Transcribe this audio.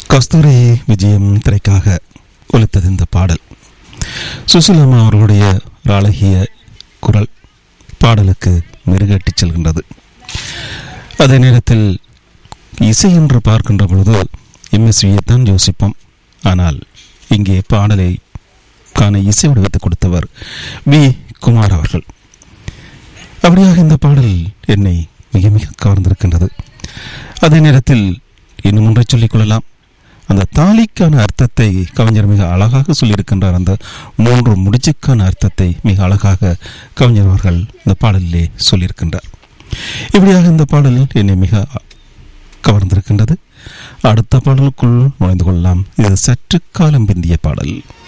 கஸ்தூரி விஜயம் திரைக்காக ஒலித்தது இந்த பாடல் சுசிலாமா அவர்களுடைய ஒரு அழகிய குரல் பாடலுக்கு மெருகேட்டிச் செல்கின்றது அதே நேரத்தில் இசை என்று பார்க்கின்ற பொழுது எம்எஸ்வியை தான் யோசிப்போம் ஆனால் இங்கே பாடலை காண இசை வடிவத்தை கொடுத்தவர் வி குமார் அவர்கள் அப்படியாக இந்த பாடல் என்னை மிக மிக கவர்ந்திருக்கின்றது அதே நேரத்தில் இன்னும் ஒன்றை சொல்லிக் கொள்ளலாம் அந்த தாலிக்கான அர்த்தத்தை கவிஞர் மிக அழகாக சொல்லியிருக்கின்றார் அந்த மூன்று முடிச்சுக்கான அர்த்தத்தை மிக அழகாக கவிஞர் அவர்கள் இந்த பாடலிலே சொல்லியிருக்கின்றார் இப்படியாக இந்த பாடல் என்னை மிக கவர்ந்திருக்கின்றது அடுத்த பாடலுக்குள் நுழைந்து கொள்ளலாம் இது சற்று காலம் பிந்திய பாடல்